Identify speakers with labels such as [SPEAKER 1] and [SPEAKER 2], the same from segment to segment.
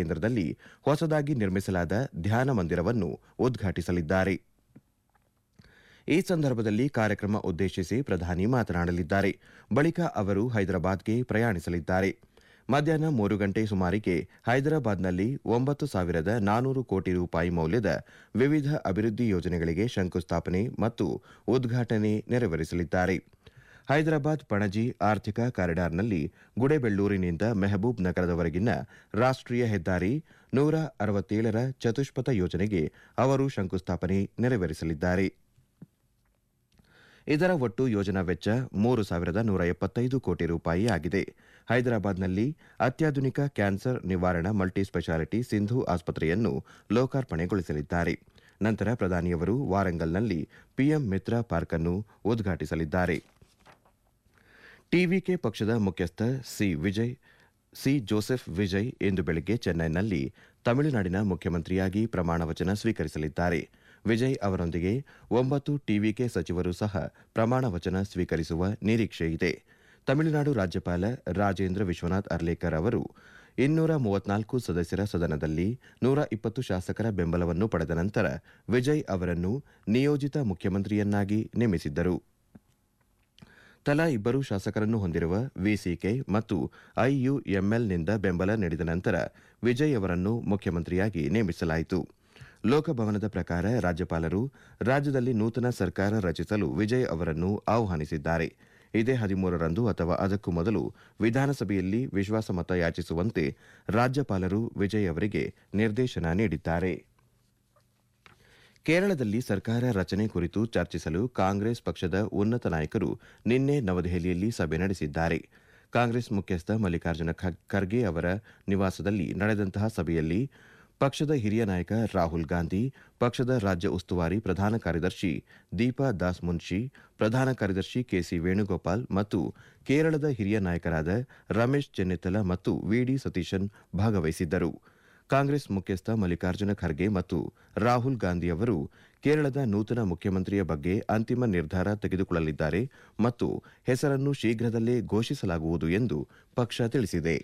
[SPEAKER 1] ಕೇಂದ್ರದಲ್ಲಿ ಹೊಸದಾಗಿ ನಿರ್ಮಿಸಲಾದ ಧ್ಯಾನ ಮಂದಿರವನ್ನು ಉದ್ಘಾಟಿಸಲಿದ್ದಾರೆ ಈ ಸಂದರ್ಭದಲ್ಲಿ ಕಾರ್ಯಕ್ರಮ ಉದ್ದೇಶಿಸಿ ಪ್ರಧಾನಿ ಮಾತನಾಡಲಿದ್ದಾರೆ ಬಳಿಕ ಅವರು ಹೈದರಾಬಾದ್ಗೆ ಪ್ರಯಾಣಿಸಲಿದ್ದಾರೆ ಮಧ್ಯಾಹ್ನ ಮೂರು ಗಂಟೆ ಸುಮಾರಿಗೆ ಹೈದರಾಬಾದ್ನಲ್ಲಿ ಒಂಬತ್ತು ಸಾವಿರದ ನಾನೂರು ಕೋಟಿ ರೂಪಾಯಿ ಮೌಲ್ಯದ ವಿವಿಧ ಅಭಿವೃದ್ಧಿ ಯೋಜನೆಗಳಿಗೆ ಶಂಕುಸ್ಥಾಪನೆ ಮತ್ತು ಉದ್ಘಾಟನೆ ನೆರವೇರಿಸಲಿದ್ದಾರೆ ಹೈದರಾಬಾದ್ ಪಣಜಿ ಆರ್ಥಿಕ ಕಾರಿಡಾರ್ನಲ್ಲಿ ಗುಡೆಬೆಳ್ಳೂರಿನಿಂದ ಮೆಹಬೂಬ್ ನಗರದವರೆಗಿನ ರಾಷ್ಟ್ರೀಯ ಹೆದ್ದಾರಿ ನೂರ ಅರವತ್ತೇಳರ ಚತುಷ್ಪಥ ಯೋಜನೆಗೆ ಅವರು ಶಂಕುಸ್ಥಾಪನೆ ನೆರವೇರಿಸಲಿದ್ದಾರೆ ಇದರ ಒಟ್ಟು ಯೋಜನಾ ವೆಚ್ಚ ಮೂರು ಸಾವಿರದ ನೂರ ಎಪ್ಪತ್ತೈದು ಕೋಟಿ ರೂಪಾಯಿ ಆಗಿದೆ ಹೈದರಾಬಾದ್ನಲ್ಲಿ ಅತ್ಯಾಧುನಿಕ ಕ್ಯಾನ್ಸರ್ ನಿವಾರಣಾ ಮಲ್ಟಿ ಸ್ಪೆಷಾಲಿಟಿ ಸಿಂಧು ಆಸ್ಪತ್ರೆಯನ್ನು ಲೋಕಾರ್ಪಣೆಗೊಳಿಸಲಿದ್ದಾರೆ ನಂತರ ಪ್ರಧಾನಿಯವರು ವಾರಂಗಲ್ನಲ್ಲಿ ಪಿಎಂ ಮಿತ್ರ ಪಾರ್ಕ್ ಅನ್ನು ಉದ್ಘಾಟಿಸಲಿದ್ದಾರೆ ಟಿವಿಕೆ ಪಕ್ಷದ ಮುಖ್ಯಸ್ಥ ಸಿ ವಿಜಯ್ ಸಿ ಜೋಸೆಫ್ ವಿಜಯ್ ಇಂದು ಬೆಳಗ್ಗೆ ಚೆನ್ನೈನಲ್ಲಿ ತಮಿಳುನಾಡಿನ ಮುಖ್ಯಮಂತ್ರಿಯಾಗಿ ಪ್ರಮಾಣ ವಚನ ಸ್ವೀಕರಿಸಲಿದ್ದಾರೆ ವಿಜಯ್ ಅವರೊಂದಿಗೆ ಒಂಬತ್ತು ಟಿವಿಕೆ ಸಚಿವರು ಸಹ ಪ್ರಮಾಣ ವಚನ ಸ್ವೀಕರಿಸುವ ನಿರೀಕ್ಷೆಯಿದೆ ತಮಿಳುನಾಡು ರಾಜ್ಯಪಾಲ ರಾಜೇಂದ್ರ ವಿಶ್ವನಾಥ್ ಅರ್ಲೇಕರ್ ಅವರು ಇನ್ನೂರ ಮೂವತ್ನಾಲ್ಕು ಸದಸ್ಯರ ಸದನದಲ್ಲಿ ನೂರ ಇಪ್ಪತ್ತು ಶಾಸಕರ ಬೆಂಬಲವನ್ನು ಪಡೆದ ನಂತರ ವಿಜಯ್ ಅವರನ್ನು ನಿಯೋಜಿತ ಮುಖ್ಯಮಂತ್ರಿಯನ್ನಾಗಿ ನೇಮಿಸಿದ್ದರು ತಲಾ ಇಬ್ಬರು ಶಾಸಕರನ್ನು ಹೊಂದಿರುವ ವಿಸಿಕೆ ಮತ್ತು ಐಯುಎಂಎಲ್ನಿಂದ ಬೆಂಬಲ ನೀಡಿದ ನಂತರ ವಿಜಯ್ ಅವರನ್ನು ಮುಖ್ಯಮಂತ್ರಿಯಾಗಿ ನೇಮಿಸಲಾಯಿತು ಲೋಕಭವನದ ಪ್ರಕಾರ ರಾಜ್ಯಪಾಲರು ರಾಜ್ಯದಲ್ಲಿ ನೂತನ ಸರ್ಕಾರ ರಚಿಸಲು ವಿಜಯ್ ಅವರನ್ನು ಆಹ್ವಾನಿಸಿದ್ದಾರೆ ಇದೇ ಹದಿಮೂರರಂದು ಅಥವಾ ಅದಕ್ಕೂ ಮೊದಲು ವಿಧಾನಸಭೆಯಲ್ಲಿ ವಿಶ್ವಾಸಮತ ಯಾಚಿಸುವಂತೆ ರಾಜ್ಯಪಾಲರು ವಿಜಯ್ ಅವರಿಗೆ ನಿರ್ದೇಶನ ನೀಡಿದ್ದಾರೆ ಕೇರಳದಲ್ಲಿ ಸರ್ಕಾರ ರಚನೆ ಕುರಿತು ಚರ್ಚಿಸಲು ಕಾಂಗ್ರೆಸ್ ಪಕ್ಷದ ಉನ್ನತ ನಾಯಕರು ನಿನ್ನೆ ನವದೆಹಲಿಯಲ್ಲಿ ಸಭೆ ನಡೆಸಿದ್ದಾರೆ ಕಾಂಗ್ರೆಸ್ ಮುಖ್ಯಸ್ಥ ಮಲ್ಲಿಕಾರ್ಜುನ ಖರ್ಗೆ ಅವರ ನಿವಾಸದಲ್ಲಿ ನಡೆದಂತಹ ಸಭೆಯಲ್ಲಿ ಪಕ್ಷದ ಹಿರಿಯ ನಾಯಕ ರಾಹುಲ್ ಗಾಂಧಿ ಪಕ್ಷದ ರಾಜ್ಯ ಉಸ್ತುವಾರಿ ಪ್ರಧಾನ ಕಾರ್ಯದರ್ಶಿ ದೀಪಾ ದಾಸ್ ಮುನ್ಷಿ ಪ್ರಧಾನ ಕಾರ್ಯದರ್ಶಿ ಕೆಸಿ ವೇಣುಗೋಪಾಲ್ ಮತ್ತು ಕೇರಳದ ಹಿರಿಯ ನಾಯಕರಾದ ರಮೇಶ್ ಚೆನ್ನಿತ್ತಲ ಮತ್ತು ವಿಡಿ ಸತೀಶನ್ ಭಾಗವಹಿಸಿದ್ದರು ಕಾಂಗ್ರೆಸ್ ಮುಖ್ಯಸ್ಥ ಮಲ್ಲಿಕಾರ್ಜುನ ಖರ್ಗೆ ಮತ್ತು ರಾಹುಲ್ ಗಾಂಧಿ ಅವರು ಕೇರಳದ ನೂತನ ಮುಖ್ಯಮಂತ್ರಿಯ ಬಗ್ಗೆ ಅಂತಿಮ ನಿರ್ಧಾರ ತೆಗೆದುಕೊಳ್ಳಲಿದ್ದಾರೆ ಮತ್ತು ಹೆಸರನ್ನು ಶೀಘ್ರದಲ್ಲೇ ಘೋಷಿಸಲಾಗುವುದು ಎಂದು ಪಕ್ಷ ತಿಳಿಸಿದೆ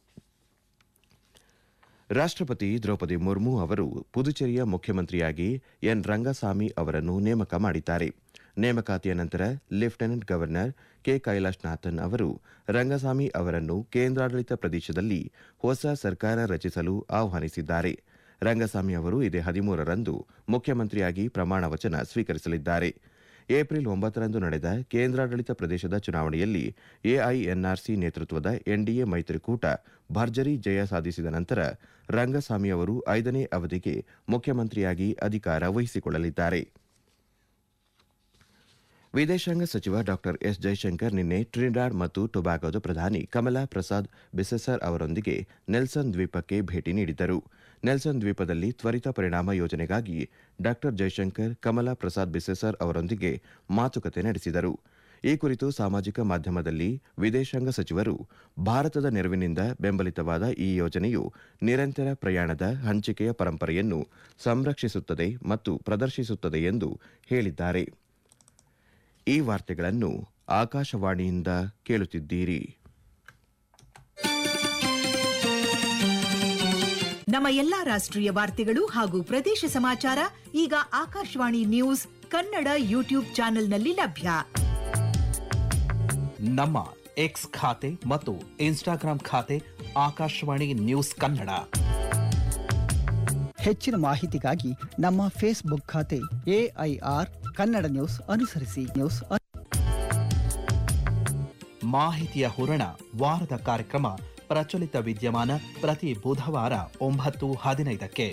[SPEAKER 1] ರಾಷ್ಟ್ರಪತಿ ದ್ರೌಪದಿ ಮುರ್ಮು ಅವರು ಪುದುಚೇರಿಯ ಮುಖ್ಯಮಂತ್ರಿಯಾಗಿ ಎನ್ ರಂಗಸ್ವಾಮಿ ಅವರನ್ನು ನೇಮಕ ಮಾಡಿದ್ದಾರೆ ನೇಮಕಾತಿಯ ನಂತರ ಲೆಫ್ಟಿನೆಂಟ್ ಗವರ್ನರ್ ಕೆ ಕೈಲಾಶ್ನಾಥನ್ ಅವರು ರಂಗಸ್ವಾಮಿ ಅವರನ್ನು ಕೇಂದ್ರಾಡಳಿತ ಪ್ರದೇಶದಲ್ಲಿ ಹೊಸ ಸರ್ಕಾರ ರಚಿಸಲು ಆಹ್ವಾನಿಸಿದ್ದಾರೆ ರಂಗಸ್ವಾಮಿ ಅವರು ಇದೇ ಹದಿಮೂರರಂದು ಮುಖ್ಯಮಂತ್ರಿಯಾಗಿ ಪ್ರಮಾಣ ವಚನ ಸ್ವೀಕರಿಸಲಿದ್ದಾರೆ ಏಪ್ರಿಲ್ ಒಂಬತ್ತರಂದು ನಡೆದ ಕೇಂದ್ರಾಡಳಿತ ಪ್ರದೇಶದ ಚುನಾವಣೆಯಲ್ಲಿ ಎಐಎನ್ಆರ್ಸಿ ನೇತೃತ್ವದ ಎನ್ಡಿಎ ಮೈತ್ರಿಕೂಟ ಭರ್ಜರಿ ಜಯ ಸಾಧಿಸಿದ ನಂತರ ರಂಗಸ್ವಾಮಿ ಅವರು ಐದನೇ ಅವಧಿಗೆ ಮುಖ್ಯಮಂತ್ರಿಯಾಗಿ ಅಧಿಕಾರ ವಹಿಸಿಕೊಳ್ಳಲಿದ್ದಾರೆ ವಿದೇಶಾಂಗ ಸಚಿವ ಡಾ ಎಸ್ ಜೈಶಂಕರ್ ನಿನ್ನೆ ಟ್ರಿನಿಡಾಡ್ ಮತ್ತು ಟೊಬ್ಯಾಗೊದ ಪ್ರಧಾನಿ ಕಮಲಾ ಪ್ರಸಾದ್ ಬಿಸೆಸರ್ ಅವರೊಂದಿಗೆ ನೆಲ್ಸನ್ ದ್ವೀಪಕ್ಕೆ ಭೇಟಿ ನೀಡಿದ್ದರು ನೆಲ್ಸನ್ ದ್ವೀಪದಲ್ಲಿ ತ್ವರಿತ ಪರಿಣಾಮ ಯೋಜನೆಗಾಗಿ ಡಾ ಜೈಶಂಕರ್ ಕಮಲಾ ಪ್ರಸಾದ್ ಬಿಸೆಸರ್ ಅವರೊಂದಿಗೆ ಮಾತುಕತೆ ನಡೆಸಿದರು ಈ ಕುರಿತು ಸಾಮಾಜಿಕ ಮಾಧ್ಯಮದಲ್ಲಿ ವಿದೇಶಾಂಗ ಸಚಿವರು ಭಾರತದ ನೆರವಿನಿಂದ ಬೆಂಬಲಿತವಾದ ಈ ಯೋಜನೆಯು ನಿರಂತರ ಪ್ರಯಾಣದ ಹಂಚಿಕೆಯ ಪರಂಪರೆಯನ್ನು ಸಂರಕ್ಷಿಸುತ್ತದೆ ಮತ್ತು ಪ್ರದರ್ಶಿಸುತ್ತದೆ ಎಂದು ಹೇಳಿದ್ದಾರೆ ಈ ವಾರ್ತೆಗಳನ್ನು ಆಕಾಶವಾಣಿಯಿಂದ ಕೇಳುತ್ತಿದ್ದೀರಿ
[SPEAKER 2] ನಮ್ಮ ಎಲ್ಲಾ ರಾಷ್ಟ್ರೀಯ ವಾರ್ತೆಗಳು ಹಾಗೂ ಪ್ರದೇಶ ಸಮಾಚಾರ ಈಗ ಆಕಾಶವಾಣಿ ನ್ಯೂಸ್ ಕನ್ನಡ ಯೂಟ್ಯೂಬ್ ಚಾನೆಲ್ನಲ್ಲಿ ಲಭ್ಯ
[SPEAKER 3] ನಮ್ಮ ಎಕ್ಸ್ ಖಾತೆ ಮತ್ತು ಇನ್ಸ್ಟಾಗ್ರಾಂ ಖಾತೆ ಆಕಾಶವಾಣಿ ನ್ಯೂಸ್ ಕನ್ನಡ
[SPEAKER 4] ಹೆಚ್ಚಿನ ಮಾಹಿತಿಗಾಗಿ ನಮ್ಮ ಫೇಸ್ಬುಕ್ ಖಾತೆ ಎಐಆರ್ ಕನ್ನಡ ನ್ಯೂಸ್ ಅನುಸರಿಸಿ ನ್ಯೂಸ್ ಅನು-
[SPEAKER 3] ಮಾಹಿತಿಯ ಹೂರಣ ವಾರದ ಕಾರ್ಯಕ್ರಮ ಪ್ರಚಲಿತ ವಿದ್ಯಮಾನ ಪ್ರತಿ ಬುಧವಾರ ಒಂಬತ್ತು ಹದಿನೈದಕ್ಕೆ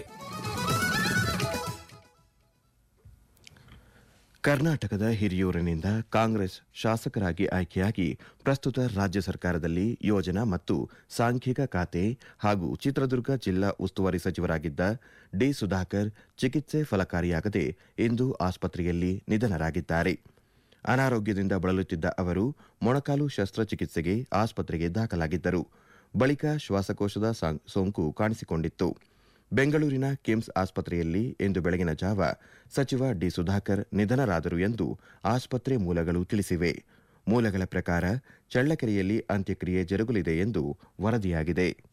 [SPEAKER 1] ಕರ್ನಾಟಕದ ಹಿರಿಯೂರಿನಿಂದ ಕಾಂಗ್ರೆಸ್ ಶಾಸಕರಾಗಿ ಆಯ್ಕೆಯಾಗಿ ಪ್ರಸ್ತುತ ರಾಜ್ಯ ಸರ್ಕಾರದಲ್ಲಿ ಯೋಜನಾ ಮತ್ತು ಸಾಂಖ್ಯಿಕ ಖಾತೆ ಹಾಗೂ ಚಿತ್ರದುರ್ಗ ಜಿಲ್ಲಾ ಉಸ್ತುವಾರಿ ಸಚಿವರಾಗಿದ್ದ ಡಿ ಸುಧಾಕರ್ ಚಿಕಿತ್ಸೆ ಫಲಕಾರಿಯಾಗದೆ ಇಂದು ಆಸ್ಪತ್ರೆಯಲ್ಲಿ ನಿಧನರಾಗಿದ್ದಾರೆ ಅನಾರೋಗ್ಯದಿಂದ ಬಳಲುತ್ತಿದ್ದ ಅವರು ಮೊಣಕಾಲು ಶಸ್ತ್ರಚಿಕಿತ್ಸೆಗೆ ಆಸ್ಪತ್ರೆಗೆ ದಾಖಲಾಗಿದ್ದರು ಬಳಿಕ ಶ್ವಾಸಕೋಶದ ಸಾಂ- ಸೋಂಕು ಕಾಣಿಸಿಕೊಂಡಿತ್ತು ಬೆಂಗಳೂರಿನ ಕಿಮ್ಸ್ ಆಸ್ಪತ್ರೆಯಲ್ಲಿ ಇಂದು ಬೆಳಗಿನ ಜಾವ ಸಚಿವ ಡಿ ಸುಧಾಕರ್ ನಿಧನರಾದರು ಎಂದು ಆಸ್ಪತ್ರೆ ಮೂಲಗಳು ತಿಳಿಸಿವೆ ಮೂಲಗಳ ಪ್ರಕಾರ ಚಳ್ಳಕೆರೆಯಲ್ಲಿ ಅಂತ್ಯಕ್ರಿಯೆ ಜರುಗಲಿದೆ ಎಂದು ವರದಿಯಾಗಿದೆ